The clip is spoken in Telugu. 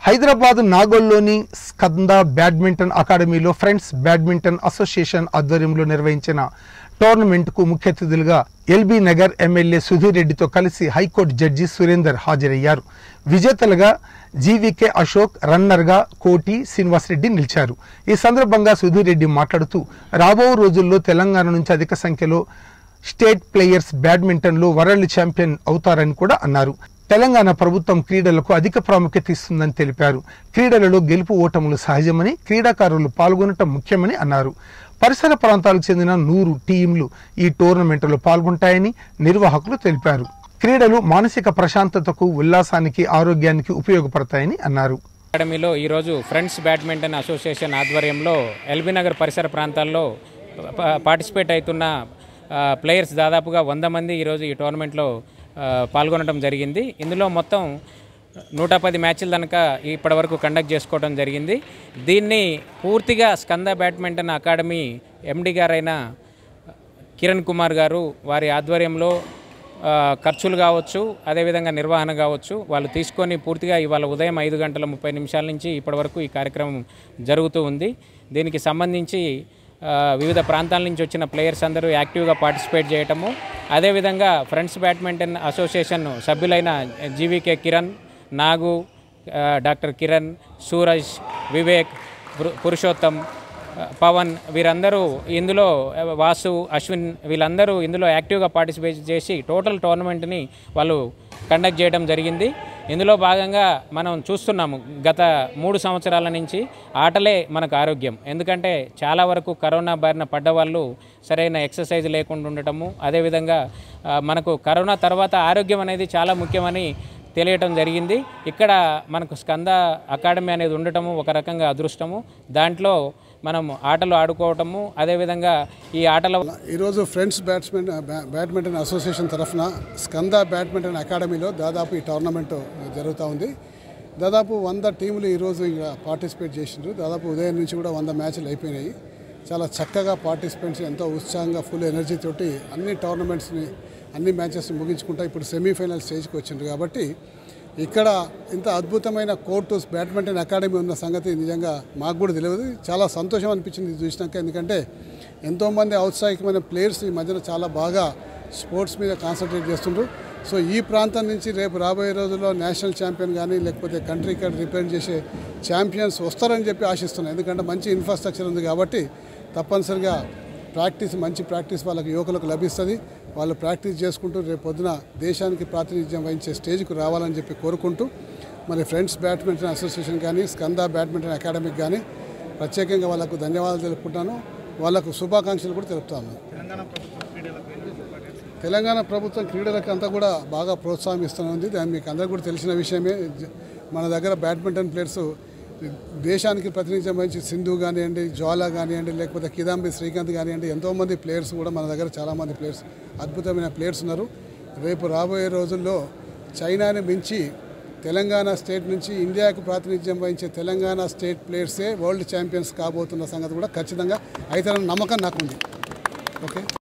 హైదరాబాద్ నాగోల్లోని స్కంద బ్యాడ్మింటన్ అకాడమీలో ఫ్రెండ్స్ బ్యాడ్మింటన్ అసోసియేషన్ ఆధ్వర్యంలో నిర్వహించిన టోర్నమెంట్కు ముఖ్య అతిథులుగా ఎల్బీ నగర్ ఎమ్మెల్యే సుధీర్ రెడ్డితో కలిసి హైకోర్టు జడ్జి సురేందర్ హాజరయ్యారు విజేతలుగా జీవీకే అశోక్ రన్నర్గా కోటి శ్రీనివాసరెడ్డి నిలిచారు ఈ సందర్భంగా సుధీర్ రెడ్డి మాట్లాడుతూ రాబో రోజుల్లో తెలంగాణ నుంచి అధిక సంఖ్యలో స్టేట్ ప్లేయర్స్ బ్యాడ్మింటన్లో వరల్డ్ ఛాంపియన్ అవుతారని కూడా అన్నారు తెలంగాణ ప్రభుత్వం క్రీడలకు అధిక ప్రాముఖ్యత ఇస్తుందని తెలిపారు క్రీడలలో గెలుపు ఓటములు సహజమని క్రీడాకారులు పాల్గొనటం ముఖ్యమని అన్నారు పరిసర ప్రాంతాలకు చెందిన నూరు టీంలు ఈ టోర్నమెంటులో పాల్గొంటాయని నిర్వాహకులు తెలిపారు క్రీడలు మానసిక ప్రశాంతతకు ఉల్లాసానికి ఆరోగ్యానికి ఉపయోగపడతాయని అన్నారు అకాడమీలో ఈరోజు ఫ్రెండ్స్ బ్యాడ్మింటన్ అసోసియేషన్ ఆధ్వర్యంలో ఎల్బీ నగర్ పరిసర ప్రాంతాల్లో ప- పార్టిసిపేట్ అవుతున్న ఆ, ప్లేయర్స్ దాదాపుగా వంద మంది ఈరోజు ఈ టోర్నమెంట్లో ఆ, పాల్గొనడం జరిగింది ఇందులో మొత్తం నూట పది మ్యాచ్ల కనుక ఇప్పటివరకు కండక్ట్ చేసుకోవడం జరిగింది దీన్ని పూర్తిగా స్కంద బ్యాడ్మింటన్ అకాడమీ ఎండి గారైన కిరణ్ కుమార్ గారు వారి ఆధ్వర్యంలో ఆ, ఖర్చులు కావచ్చు అదేవిధంగా నిర్వహణ కావచ్చు వాళ్ళు తీసుకొని పూర్తిగా ఇవాళ ఉదయం ఐదు గంటల ముప్పై నిమిషాల నుంచి ఇప్పటివరకు ఈ కార్యక్రమం జరుగుతూ ఉంది దీనికి సంబంధించి ఆ, వివిధ ప్రాంతాల నుంచి వచ్చిన ప్లేయర్స్ అందరూ యాక్టివ్గా పార్టిసిపేట్ చేయటము అదేవిధంగా ఫ్రెండ్స్ బ్యాడ్మింటన్ అసోసియేషన్ సభ్యులైన జీవీకే కిరణ్ నాగు ఆ, డాక్టర్ కిరణ్ సూరజ్ వివేక్ పురు- పురుషోత్తం పవన్ వీరందరూ ఇందులో వాసు అశ్విన్ వీళ్ళందరూ ఇందులో యాక్టివ్గా పార్టిసిపేట్ చేసి టోటల్ టోర్నమెంట్ని వాళ్ళు కండక్ట్ చేయడం జరిగింది ఇందులో భాగంగా మనం చూస్తున్నాము గత మూడు సంవత్సరాల నుంచి ఆటలే మనకు ఆరోగ్యం ఎందుకంటే చాలా వరకు కరోనా బారిన పడ్డ వాళ్ళు సరైన ఎక్సర్సైజ్ లేకుండా ఉండటము అదేవిధంగా ఆ, మనకు కరోనా తర్వాత ఆరోగ్యం అనేది చాలా ముఖ్యమని తెలియటం జరిగింది ఇక్కడ మనకు స్కంద అకాడమీ అనేది ఉండటము ఒక రకంగా అదృష్టము దాంట్లో మనం ఆటలు ఆడుకోవటము అదేవిధంగా ఈ ఆటల ఈరోజు ఫ్రెండ్స్ బ్యాట్స్మెన్ బ్యా- బ్యాడ్మింటన్ అసోసియేషన్ తరఫున స్కంద బ్యాడ్మింటన్ అకాడమీలో దాదాపు ఈ టోర్నమెంట్ జరుగుతూ ఉంది దాదాపు వంద టీములు ఈరోజు ఇక్కడ పార్టిసిపేట్ చేసిండ్రు దాదాపు ఉదయం నుంచి కూడా వంద మ్యాచ్లు అయిపోయినాయి చాలా చక్కగా పార్టిసిపెంట్స్ ఎంతో ఉత్సాహంగా ఫుల్ ఎనర్జీ తోటి అన్ని టోర్నమెంట్స్ని అన్ని మ్యాచెస్ని ముగించుకుంటా ఇప్పుడు సెమీఫైనల్ స్టేజ్కి వచ్చిండ్రు కాబట్టి ఇక్కడ ఇంత అద్భుతమైన కోర్టు బ్యాడ్మింటన్ అకాడమీ ఉన్న సంగతి నిజంగా మాకు కూడా తెలియదు చాలా సంతోషం అనిపించింది ఇది చూసినాక ఎందుకంటే ఎంతోమంది ఔత్సాహికమైన ప్లేయర్స్ ఈ మధ్యన చాలా బాగా స్పోర్ట్స్ మీద కాన్సన్ట్రేట్ చేస్తుండ్రు సో ఈ ప్రాంతం నుంచి రేపు రాబోయే రోజుల్లో నేషనల్ ఛాంపియన్ కానీ లేకపోతే కంట్రీ కార్డ్ రిప్రజెంట్ చేసే ఛాంపియన్స్ వస్తారని చెప్పి ఆశిస్తున్నాను ఎందుకంటే మంచి ఇన్ఫ్రాస్ట్రక్చర్ ఉంది కాబట్టి తప్పనిసరిగా ప్రాక్టీస్ మంచి ప్రాక్టీస్ వాళ్ళకి యువకులకు లభిస్తుంది వాళ్ళు ప్రాక్టీస్ చేసుకుంటూ రేపు పొద్దున దేశానికి ప్రాతినిధ్యం వహించే స్టేజ్కు రావాలని చెప్పి కోరుకుంటూ మరి ఫ్రెండ్స్ బ్యాడ్మింటన్ అసోసియేషన్ కానీ స్కంద బ్యాడ్మింటన్ అకాడమీకి కానీ ప్రత్యేకంగా వాళ్ళకు ధన్యవాదాలు తెలుపుకుంటాను వాళ్ళకు శుభాకాంక్షలు కూడా తెలుపుతాను తెలంగాణ ప్రభుత్వం క్రీడలకు అంతా కూడా బాగా ప్రోత్సాహం ఇస్తుంది దాని మీకు అందరికీ కూడా తెలిసిన విషయమే జ- మన దగ్గర బ్యాడ్మింటన్ ప్లేయర్స్ దేశానికి ప్రాతినిధ్యం వహించి సింధు కానివ్వండి జ్వాలా కానివ్వండి లేకపోతే కిదాంబి శ్రీకాంత్ కానివ్వండి ఎంతోమంది ప్లేయర్స్ కూడా మన దగ్గర చాలామంది ప్లేయర్స్ అద్భుతమైన ప్లేయర్స్ ఉన్నారు రేపు రాబోయే రోజుల్లో చైనాని మించి తెలంగాణ స్టేట్ నుంచి ఇండియాకు ప్రాతినిధ్యం వహించే తెలంగాణ స్టేట్ ప్లేయర్సే వరల్డ్ ఛాంపియన్స్ కాబోతున్న సంగతి కూడా ఖచ్చితంగా అవుతారన్న నమ్మకం నాకుంది ఓకే